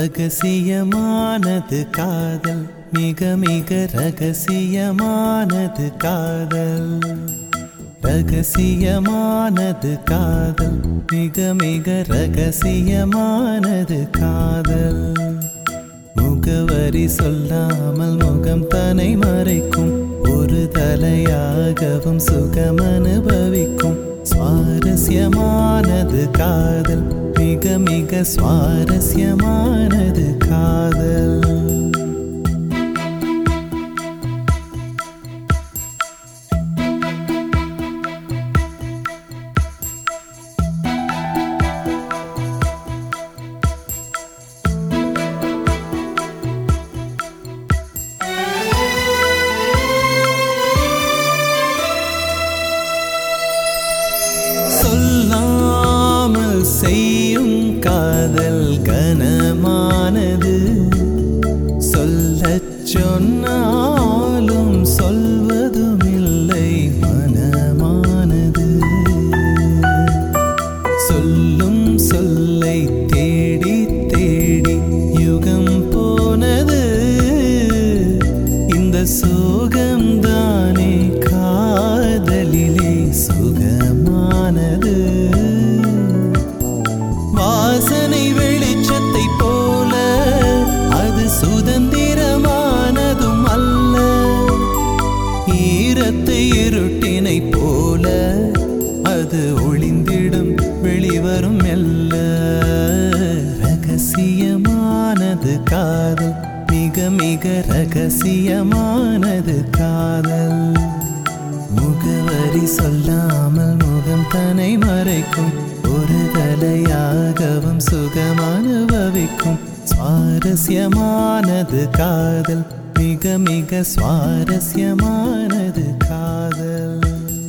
ரகசியமானது காதல் மிக மிக ரகசியமானது காதல் ரகசியமானது காதல் மிக மிக ரகசியமானது காதல் முகவரி சொல்லாமல் முகம் தனை மறைக்கும் ஒரு தலையாகவும் சுகம் அனுபவிக்கும் சுவாரஸ்யமானது காதல் மிக மிக சுவாரஸ்யமானது காதல் சொல்லாமல் செய்யும் காதல் கனமானது சொல்லச் சொன்னாலும் சொல்வதுமில்லை மனமானது சொல்லும் சொல்லை தேடி தேடி யுகம் போனது இந்த சுகம்தானே காதலிலே சுகமானது வாசனை வெளிச்சத்தை போல அது சுதந்திரமானதும் அல்ல ஈரத்தை இருட்டினை போல அது ஒளிந்திடும் வெளிவரும் மெல்ல ரகசியமானது காதல் மிக மிக ரகசியமானது காதல் முகவரி சொல்லாமல் முகம் தனை மறைக்கும் ஒரு தலையாகவும் சுகம் அனுபவிக்கும் சுவாரஸ்யமானது காதல் மிக மிக சுவாரஸ்யமானது காதல்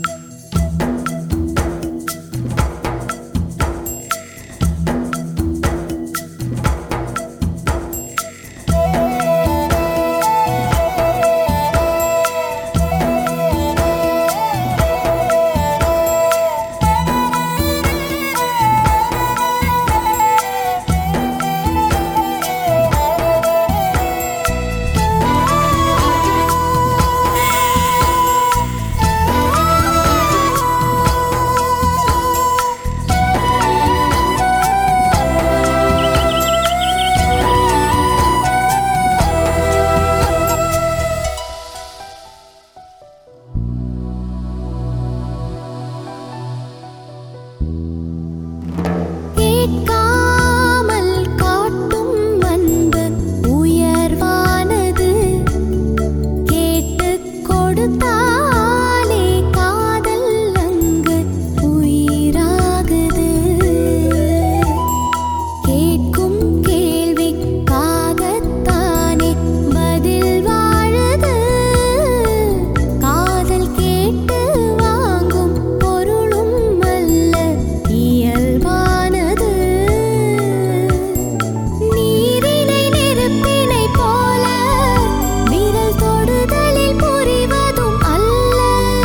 கேட்காமல் காட்டும் அன்பு உயர்வானது கேட்டுக் கொடுத்தாலே காதல் அங்கு உயிராகுது கேட்கும் கேள்விக்காகத்தானே பதில் வாழுது காதல் கேட்டு வாங்கும் பொருளும் அல்ல இயல்பானது நீரினை நெருப்பினை போல விரல் தொடுதலில் புரிவதும் அல்ல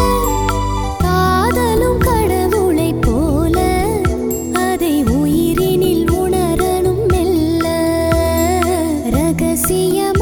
காதலும் கடவுளைப் போல அதை உயிரினில் உணரணும் மெல்ல ரகசியமான